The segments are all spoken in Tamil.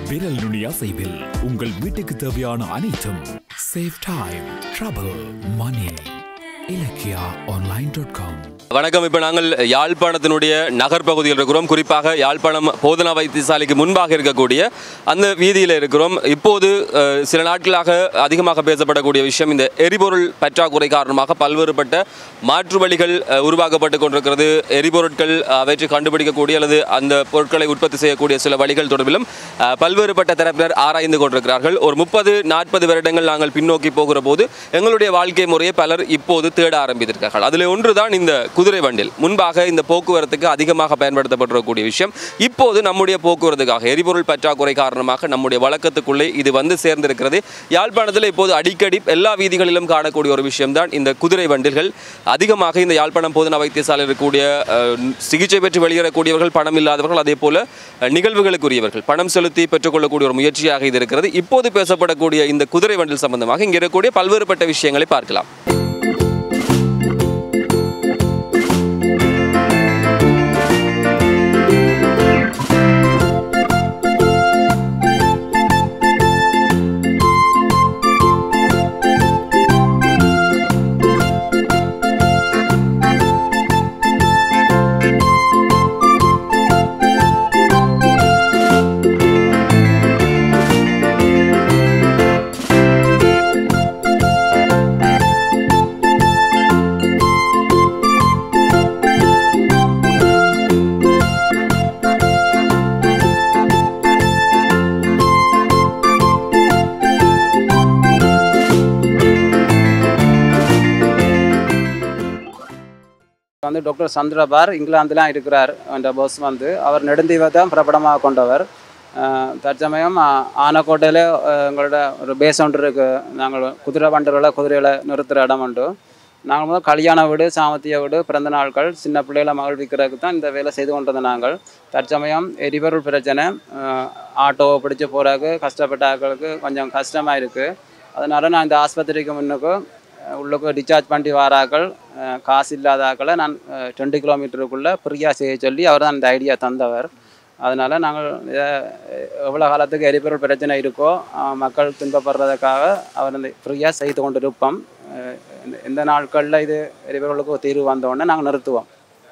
விரல் நுனி அசைவில் உங்கள் வீட்டுக்கு தேவையான அனைத்தும் save time trouble money Ilakkiya online dot com வணக்கம் இப்போ நாங்கள் யாழ்ப்பாணத்தினுடைய நகர் பகுதியில் இருக்கிறோம் குறிப்பாக யாழ்ப்பாணம் போதனா வைத்தியசாலைக்கு முன்பாக இருக்கக்கூடிய அந்த வீதியில் இருக்கிறோம் இப்போது அஹ், சில நாட்களாக அதிகமாக பேசப்படக்கூடிய விஷயம் இந்த எரிபொருள் பற்றாக்குறை காரணமாக பல்வேறுபட்ட மாற்று வழிகள் அஹ், உருவாக்கப்பட்டு கொண்டிருக்கிறது எரிபொருட்கள் அவற்றை கண்டுபிடிக்கக்கூடிய அல்லது அந்த பொருட்களை உற்பத்தி செய்யக்கூடிய சில வழிகள் தொடர்பிலும் அஹ், பல்வேறுபட்ட தரப்பினர் ஆராய்ந்து கொண்டிருக்கிறார்கள் ஒரு முப்பது நாற்பது வருடங்கள் நாங்கள் பின்னோக்கி போகிற போது எங்களுடைய வாழ்க்கை முறையை பலர் இப்போது தேட ஆரம்பித்திருக்கிறார்கள் அதில் ஒன்றுதான் இந்த குதிரை வண்டில் முன்பாக இந்த போக்குவரத்துக்கு அதிகமாக பயன்படுத்தப்பட்டிருக்கக்கூடிய விஷயம் இப்போது நம்முடைய போக்குவரத்துக்காக எரிபொருள் பற்றாக்குறை காரணமாக நம்முடைய வழக்கத்துக்குள்ளே இது வந்து சேர்ந்திருக்கிறது யாழ்ப்பாணத்தில் இப்போது அடிக்கடி எல்லா வீதிகளிலும் காணக்கூடிய ஒரு விஷயம்தான் இந்த குதிரை வண்டில்கள் அதிகமாக இந்த யாழ்ப்பாணம் போதனா வைத்தியசாலையில் இருக்கக்கூடிய அஹ், சிகிச்சை பெற்று வெளியேறக்கூடியவர்கள் பணம் இல்லாதவர்கள் அதே போல அஹ், நிகழ்வுகளுக்குரியவர்கள் பணம் செலுத்தி பெற்றுக்கொள்ளக்கூடிய ஒரு முயற்சியாக இது இருக்கிறது இப்போது பேசப்படக்கூடிய இந்த குதிரை வண்டில் சம்பந்தமாக இங்கே இருக்கக்கூடிய பல்வேறுபட்ட விஷயங்களை பார்க்கலாம் வந்து டாக்டர் சந்திரபார் இங்கிலாந்துலாம் இருக்கிறார் அந்த பாஸ் வந்து அவர் நெடுந்தீவை தான் பிரபலமாக கொண்டவர் அஹ் தற்சமயம் ஆ- ஆனக்கோட்டையில் அஹ், எங்களோட ஒரு பேஸ் ஒன்று இருக்குது நாங்கள் குதிரை வண்டுகளை குதிரைகளை நிறுத்துகிற இடம் உண்டு நாங்கள் முதல் கல்யாண வீடு சாமத்திய வீடு பிறந்த நாட்கள் சின்ன பிள்ளைகளை மகிழ்விக்கிறதுக்கு தான் இந்த வேலை செய்து கொண்டது நாங்கள் தற்சமயம் எரிபொருள் பிரச்சனை அஹ், ஆட்டோவை பிடிச்சி போகிறதுக்கு கஷ்டப்பட்ட ஆட்களுக்கு கொஞ்சம் கஷ்டமாக இருக்குது அதனால நான் இந்த ஆஸ்பத்திரிக்கு முன்னுக்கு அஹ் உள்ளுக்கு டிஸ்சார்ஜ் பண்ணி வாராக்கள் அஹ் காசு இல்லாத ஆக்களை நான் ரெண்டு கிலோமீட்டருக்குள்ளே ஃப்ரீயாக செய்ய சொல்லி அவர் தான் இந்த ஐடியா தந்தவர் அதனால் நாங்கள் இதை எவ்வளோ காலத்துக்கு எரிபொருள் பிரச்சனை இருக்கோ அஹ் மக்கள் துன்பப்படுறதுக்காக அவர் இந்த ஃப்ரீயாக செய்து கொண்டு இருப்போம் அஹ் இந்த- இந்த நாட்களில் இது எரிபொருளுக்கு ஒரு தீர்வு வந்த உடனே நாங்கள் நிறுத்துவோம்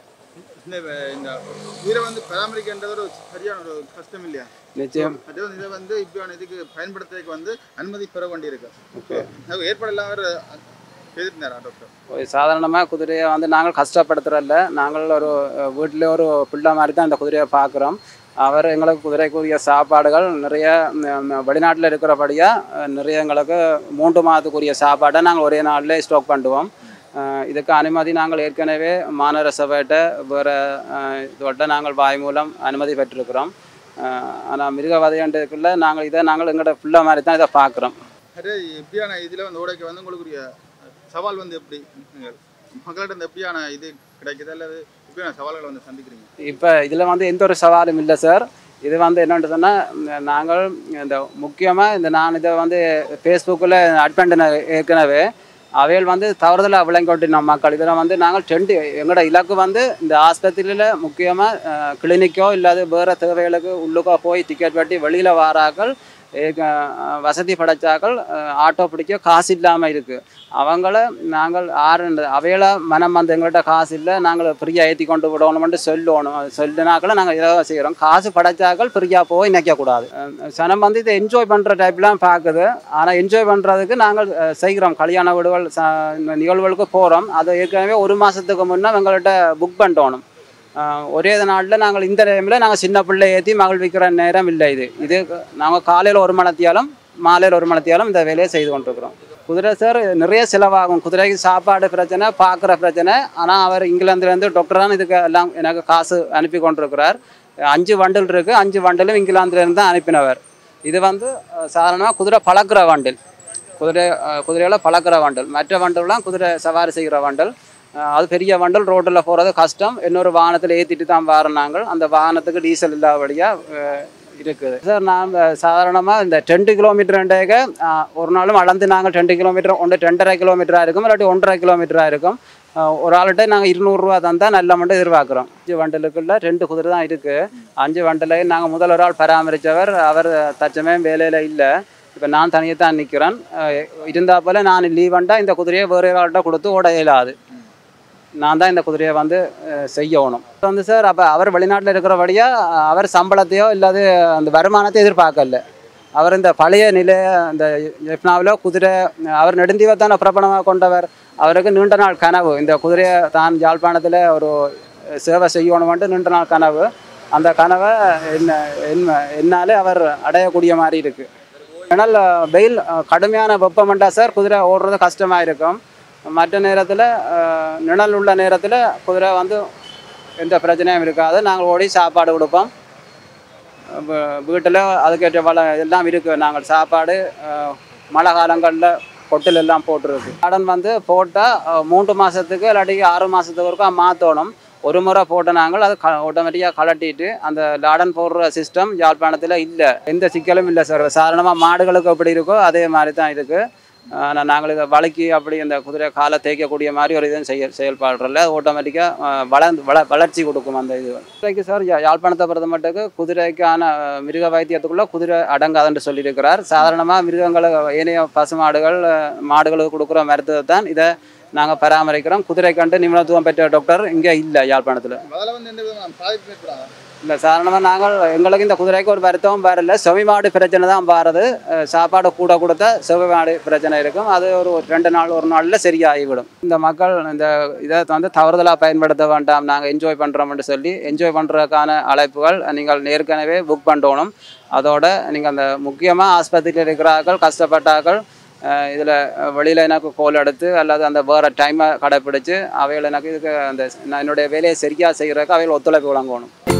இந்த இந்த உயிரை வந்து பராமரிக்கின்றது ஒரு சரியான ஒரு கஷ்டம் இல்லையா நிச்சயம் அதே வந்து இதை வந்து இப்படியான இதுக்கு பயன்படுத்துறதுக்கு வந்து அனுமதி பெற வேண்டியிருக்கு அது ஏற்பாடெல்லாம் அவர் எதிர்த்தாரா டாக்டர் சாதாரணமாக குதிரையை வந்து நாங்கள் கஷ்டப்படுத்துறதில்ல நாங்கள் ஒரு வீட்டில் ஒரு பிள்ளை மாதிரி தான் இந்த குதிரையை பார்க்குறோம் அவர் எங்களுக்கு குதிரைக்குரிய சாப்பாடுகள் நிறைய வெளிநாட்டில் இருக்கிறபடியாக நிறைய எங்களுக்கு மூன்று மாதத்துக்குரிய சாப்பாடை நாங்கள் ஒரே நாளில் ஸ்டாக் பண்ணுவோம் அஹ் இதுக்கு அனுமதி நாங்கள் ஏற்கனவே மாநகர சபையிட்ட வேறு இதோட நாங்கள் வாய் மூலம் அனுமதி பெற்றிருக்கிறோம் ஆனால் மிருகவதைன்றதுக்குள்ள நாங்கள் இதை நாங்கள் எங்களோட பிள்ளை மாதிரி தான் இதை பார்க்குறோம் அதே எப்படியான இதில் வந்து ஓடைக்கு வந்து உங்களுக்குரிய சவால் வந்து எப்படி நீங்கள் மக்கள்கிட்ட இருந்து எப்படியான இது கிடைக்குது அல்லது எப்படியான சவால்களை வந்து சந்திக்கிறீங்க இப்போ இதில் வந்து எந்த ஒரு சவாலும் இல்லை சார் இது வந்து என்னென்னு சொன்னால் நாங்கள் இந்த முக்கியமாக இந்த நான் இதை வந்து ஃபேஸ்புக்கில் அட் பண்ணின ஏற்கனவே அவைகள் வந்து தவறுதலாக விளங்கொட்டின மக்கள் இதில் வந்து நாங்கள் டென்ட் எங்களோட இலக்கு வந்து இந்த ஆஸ்பத்திரியில் முக்கியமாக கிளினிக்கோ இல்லாத வேறு தேவைகளுக்கு உள்ளுக்கோ போய் டிக்கெட் வெட்டி வெளியில் வாராக்கள் ஏக- வசதி படைச்சாக்கள் ஆட்டோ பிடிக்க காசு இல்லாமல் இருக்குது அவங்கள நாங்கள் ஆறு அவையில மனம் வந்து எங்கள்கிட்ட காசு இல்லை நாங்கள் ஃப்ரீயாக ஏற்றி கொண்டு விடணும்னு சொல்லணும் சொல்லினாக்களை நாங்கள் இதை செய்கிறோம் காசு படைச்சாக்கள் ஃப்ரீயாக போய் நிற்கக்கூடாது சனம் வந்து இதை என்ஜாய் பண்ணுற டைப்லாம் பார்க்குது ஆனால் என்ஜாய் பண்ணுறதுக்கு நாங்கள் அஹ், செய்கிறோம் கல்யாண வீடுகள் ச இந்த நிகழ்வுகளுக்கு போகிறோம் அதை ஏற்கனவே ஒரு மாதத்துக்கு முன்னே எங்கள்கிட்ட புக் பண்ணிட்டோணும் ஆஹ் ஒரே நாளில் நாங்கள் இந்த டைமில் நாங்கள் சின்ன பிள்ளை ஏற்றி மகிழ்விக்கிற நேரம் இல்லை இது இது நாங்கள் காலையில் ஒரு மணத்தியாலும் மாலையில் ஒரு மணத்தியாலும் இந்த வேலையை செய்து கொண்டிருக்கிறோம் குதிரை சார் நிறைய செலவாகும் குதிரைக்கு சாப்பாடு பிரச்சனை பார்க்குற பிரச்சனை ஆனால் அவர் இங்கிலாந்துலேருந்து டாக்டர் தான் இதுக்கு எல்லாம் எனக்கு காசு அனுப்பி கொண்டிருக்கிறார் அஞ்சு வண்டில் இருக்குது அஞ்சு வண்டிலும் இங்கிலாந்துலேருந்து தான் அனுப்பினவர் இது வந்து சாதாரணமாக குதிரை பழக்கிற வண்டில் குதிரை அஹ், குதிரையில பழக்கிற வண்டல் மற்ற வண்டல்லாம் குதிரை சவாரி செய்கிற வண்டல் அஹ், அது பெரிய வண்டல் ரோட்டில் போகிறது கஷ்டம் இன்னொரு வாகனத்தில் ஏற்றிட்டு தான் வரோம் நாங்கள் அந்த வாகனத்துக்கு டீசல் இல்லாதபடியாக இருக்குது சார் நான் சாதாரணமாக இந்த டென்ட்டு கிலோமீட்டர்ண்டேக ஒரு நாளும் அளந்து நாங்கள் டென்ட்டு கிலோமீட்டர் ஒன்று ரெண்டரை கிலோமீட்டராக இருக்கும் இல்லாட்டி ஒன்றரை கிலோமீட்டராக இருக்கும் அஹ், ஒரு ஆள்கிட்ட நாங்கள் இருநூறுவா தந்தா நல்ல மட்டும் எதிர்பார்க்குறோம் அஞ்சு வண்டலுக்குள்ள ரெண்டு குதிரை தான் இருக்குது அஞ்சு வண்டலையும் நாங்கள் முதல் ஒரு ஆள் பராமரித்தவர் அவர் தச்சமயம் வேலையில் இல்லை இப்போ நான் தனியாக தான் நிற்கிறேன் இருந்தா போல நான் லீவண்டா இந்த குதிரையை வேறு ஒரு ஆள்கிட்ட கொடுத்து ஓட இயலாது நான் தான் இந்த குதிரையை வந்து அஹ், செய்யணும் இப்ப வந்து சார் அப்போ அவர் வெளிநாட்டில் இருக்கிறபடியா அவர் சம்பளத்தையோ இல்லாத அந்த வருமானத்தை எதிர்பார்க்கல அவர் இந்த பழைய நிலை இந்த எஃப்னாவில் குதிரை அவர் நெடுந்தீவத்தான பிரபலமாக கொண்டவர் அவருக்கு நீண்ட நாள் கனவு இந்த குதிரையை தான் யாழ்ப்பாணத்தில் ஒரு சேவை செய்யணும்ன்ட்டு நீண்ட நாள் கனவு அந்த கனவை என்ன என்ன என்னாலே அவர் அடையக்கூடிய மாதிரி இருக்குது ஆனால் வெயில் அஹ், கடுமையான வெப்பமண்டா சார் குதிரை ஓடுறது கஷ்டமாக இருக்கும் மற்ற நேரத்தில் நிழல் உள்ள நேரத்தில் குதிரை வந்து எந்த பிரச்சனையும் இருக்காது நாங்கள் ஓடி சாப்பாடு கொடுப்போம் வீட்டில் அதுக்கேற்ற வள எல்லாம் இருக்குது நாங்கள் சாப்பாடு அஹ், மழை காலங்களில் கொட்டில் எல்லாம் போட்டுருக்கு கார்டன் வந்து போட்டால் மூன்று மாதத்துக்கு இல்லாட்டி ஆறு மாதத்துக்கு ஒருக்கா மாற்றணும் ஒரு முறை போட்ட நாங்கள் அது க ஆட்டோமேட்டிக்காக கலட்டிட்டு அந்த லாடன் போடுற சிஸ்டம் யாழ்ப்பாணத்தில் இல்லை எந்த சிக்கலும் இல்லை சார் சாதாரணமாக மாடுகளுக்கு எப்படி இருக்கோ அதே மாதிரி தான் இருக்குது ஆனால் நாங்கள் இதை வளைக்கி அப்படி அந்த குதிரை காலை தேய்க்கக்கூடிய மாதிரி ஒரு இதுவும் செய்ய செயல்பாடுறல ஆட்டோமேட்டிக்காக வளர்ந்து வள வளர்ச்சி கொடுக்கும் அந்த இது குதிரைக்கு சார் யா- யாழ்ப்பாணத்தை பொறுத்த மட்டுக்கு குதிரைக்கான அஹ், மிருக வைத்தியத்துக்குள்ளே குதிரை அடங்காதுன்னு சொல்லியிருக்கிறார் சாதாரணமாக மிருகங்களை ஏனைய பசுமாடுகள் அஹ், மாடுகளுக்கு கொடுக்குற மருத்துவத்தை தான் இதை நாங்கள் பராமரிக்கிறோம் குதிரை கண்டு நிபுணத்துவம் பெற்ற டாக்டர் இங்கே இல்லை யாழ்ப்பாணத்தில் முதல்ல வந்து எந்த விதமான பாதிப்பு ஏற்படாதா இல்லை சாதாரணமாக நாங்கள் எங்களுக்கு இந்த குதிரைக்கு ஒரு வருத்தமும் வரல செவி மாடு பிரச்சனை தான் பாருது அஹ் சாப்பாடு கூட கொடுத்தா செவி மாடு பிரச்சனை இருக்கும் அது ஒரு ரெண்டு நாள் ஒரு நாளில் சரியாகிவிடும் இந்த மக்கள் இந்த இதை வந்து தவறுதலாக பயன்படுத்த வேண்டாம் நாங்கள் என்ஜாய் பண்ணுறோம்னு சொல்லி என்ஜாய் பண்ணுறதுக்கான அழைப்புகள் நீங்கள் ஏற்கனவே புக் பண்ணணும் அதோட நீங்கள் அந்த முக்கியமாக ஆஸ்பத்திரியில் இருக்கிறார்கள் கஷ்டப்பட்டார்கள் இதில் வெளியில் எனக்கு கோல் எடுத்து அல்லது அந்த வேறு டைமை கடைப்பிடிச்சு அவைகள் எனக்கு இதுக்கு அந்த நான் என்னுடைய வேலையை சரியாக செய்கிறதுக்கு அவைகள் ஒத்துழைப்பு வழங்கணும்